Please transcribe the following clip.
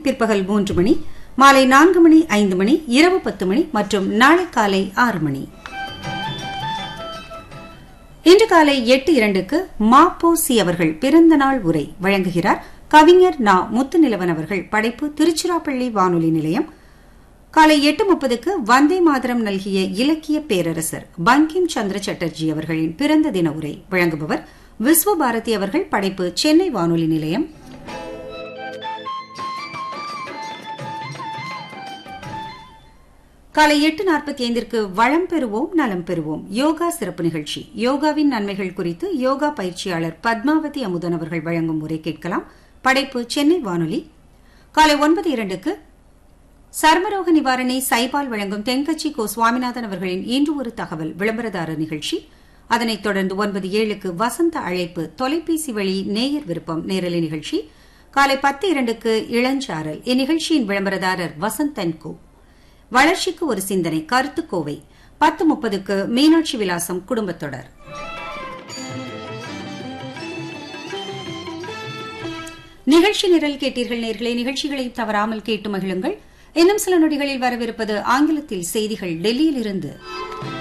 பிற்பகல் மூன்று மணி மாலை நான்கு மணி ஐந்து மணி இரவு பத்து மணி மற்றும் நாளை காலை ஆறு மணி இன்று காலை எட்டு இரண்டுக்கு மாப்போசி அவர்கள் பிறந்த நாள் உரை வழங்குகிறார் கவிஞர் நா முத்துநிலவன் அவர்கள் படைப்பு திருச்சிராப்பள்ளி வானொலி நிலையம் காலை எட்டு முப்பதுக்கு வந்தே மாதரம் நல்கிய இலக்கிய பேரரசர் பங்கிம் சந்திர சட்டர்ஜி அவர்களின் பிறந்த தின உரை வழங்குபவர் விஸ்வபாரதி அவர்கள் படைப்பு சென்னை வானொலி நிலையம் காலை எட்டு நாற்பத்தி ஐந்திற்கு வளம் பெறுவோம் நலம் பெறுவோம் யோகா சிறப்பு நிகழ்ச்சி யோகாவின் நன்மைகள் குறித்து யோகா பயிற்சியாளர் பத்மாவதி அமுதன் அவர்கள் வழங்கும் உரை கேட்கலாம் படைப்பு சென்னை வானொலி காலை ஒன்பது இரண்டுக்கு சர்மரோக நிவாரணி சைபால் வழங்கும் தென்கட்சி கோ சுவாமிநாதன் அவர்களின் இன்று ஒரு தகவல் விளம்பரதாரர் நிகழ்ச்சி அதனைத் தொடர்ந்து ஒன்பது ஏழுக்கு வசந்த அழைப்பு தொலைபேசி வழி நேயர் விருப்பம் நேரலை நிகழ்ச்சி காலை பத்து இரண்டுக்கு இளஞ்சாரல் இந்நிகழ்ச்சியின் விளம்பரதாரர் வசந்தன் கோ வளர்ச்சிக்கு ஒரு சிந்தனை கருத்துக்கோவை பத்து முப்பதுக்கு மீனாட்சி விலாசம் குடும்பத்தொடர் நிகழ்ச்சி நிரல் கேட்டீர்கள் நேர்களை நிகழ்ச்சிகளை தவறாமல் கேட்டு மகிழுங்கள் இன்னும் சில நொடிகளில் வரவிருப்பது ஆங்கிலத்தில் செய்திகள் டெல்லியிலிருந்து